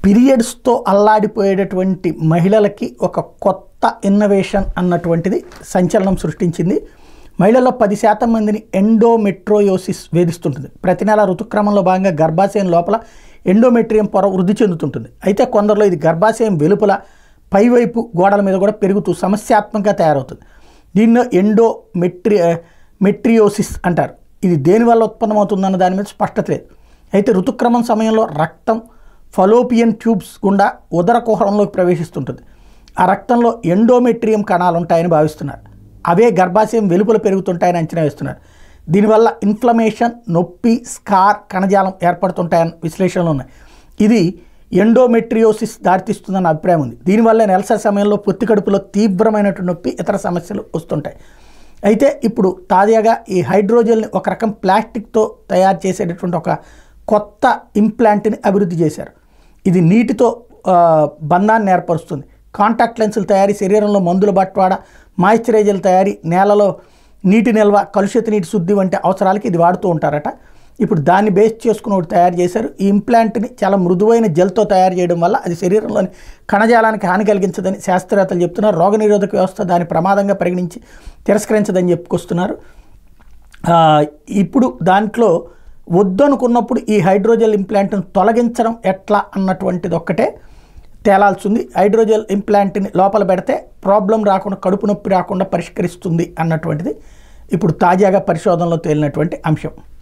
పీరియడ్స్తో అల్లాడిపోయేటటువంటి మహిళలకి ఒక కొత్త ఇన్నోవేషన్ అన్నటువంటిది సంచలనం సృష్టించింది మహిళల్లో పది శాతం మందిని ఎండోమెట్రోయోసిస్ వేధిస్తుంటుంది ప్రతి నెల ఋతుక్రమంలో భాగంగా గర్భాశయం లోపల ఎండోమెట్రియం పొర వృద్ధి చెందుతుంటుంది అయితే కొందరిలో ఇది గర్భాశయం వెలుపల పైవైపు గోడల మీద కూడా పెరుగుతూ సమస్యాత్మకంగా తయారవుతుంది దీనిలో ఎండోమెట్రి మెట్రియోసిస్ అంటారు ఇది దేనివల్ల ఉత్పన్నమవుతుందన్న దాని మీద స్పష్టత లేదు అయితే ఋతుక్రమం సమయంలో రక్తం ఫలోపియన్ ట్యూబ్స్ గుండా ఉదర కుహరంలోకి ప్రవేశిస్తుంటుంది ఆ రక్తంలో ఎండోమెట్రియం కణాలు ఉంటాయని భావిస్తున్నారు అవే గర్భాశయం వెలుపల పెరుగుతుంటాయని అంచనా వేస్తున్నారు దీనివల్ల ఇన్ఫ్లమేషన్ నొప్పి స్కార్ కణజాలం ఏర్పడుతుంటాయని విశ్లేషణలు ఉన్నాయి ఇది ఎండోమెట్రియోసిస్ దారితీస్తుందన్న అభిప్రాయం ఉంది దీనివల్ల నెలసరి సమయంలో పొత్తి కడుపులో తీవ్రమైనటువంటి నొప్పి ఇతర సమస్యలు వస్తుంటాయి అయితే ఇప్పుడు తాజాగా ఈ హైడ్రోజెల్ని ఒక రకం ప్లాస్టిక్తో తయారు చేసేటటువంటి ఒక కొత్త ఇంప్లాంట్ని అభివృద్ధి చేశారు ఇది నీటితో ఆ, బంధాన్ని ఏర్పరుస్తుంది కాంటాక్ట్ లెన్సుల తయారీ శరీరంలో మందుల బట్వాడ మాయిశ్చరైజర్ల తయారీ నేలలో నీటి నిల్వ కలుషిత నీటి శుద్ధి వంటి అవసరాలకి ఇది వాడుతూ ఉంటారట ఇప్పుడు దాన్ని బేస్ చేసుకుని ఒకటి తయారు చేశారు ఈ ఇంప్లాంట్ని చాలా మృదువైన జెల్తో తయారు చేయడం వల్ల అది శరీరంలోని కణజాలానికి హాని కలిగించదని శాస్త్రవేత్తలు చెప్తున్నారు రోగనిరోధక వ్యవస్థ దాని ప్రమాదంగా పరిగణించి తిరస్కరించదని చెప్పుకొస్తున్నారు ఆ, ఇప్పుడు దాంట్లో వద్దనుకున్నప్పుడు ఈ హైడ్రోజెల్ ఇంప్లాంట్ను తొలగించడం ఎట్లా అన్నటువంటిది ఒక్కటే తేలాల్సి ఉంది హైడ్రోజెల్ ఇంప్లాంట్ని లోపల పెడితే ప్రాబ్లం రాకుండా కడుపు నొప్పి రాకుండా పరిష్కరిస్తుంది అన్నటువంటిది ఇప్పుడు తాజాగా పరిశోధనలో తేలినటువంటి అంశం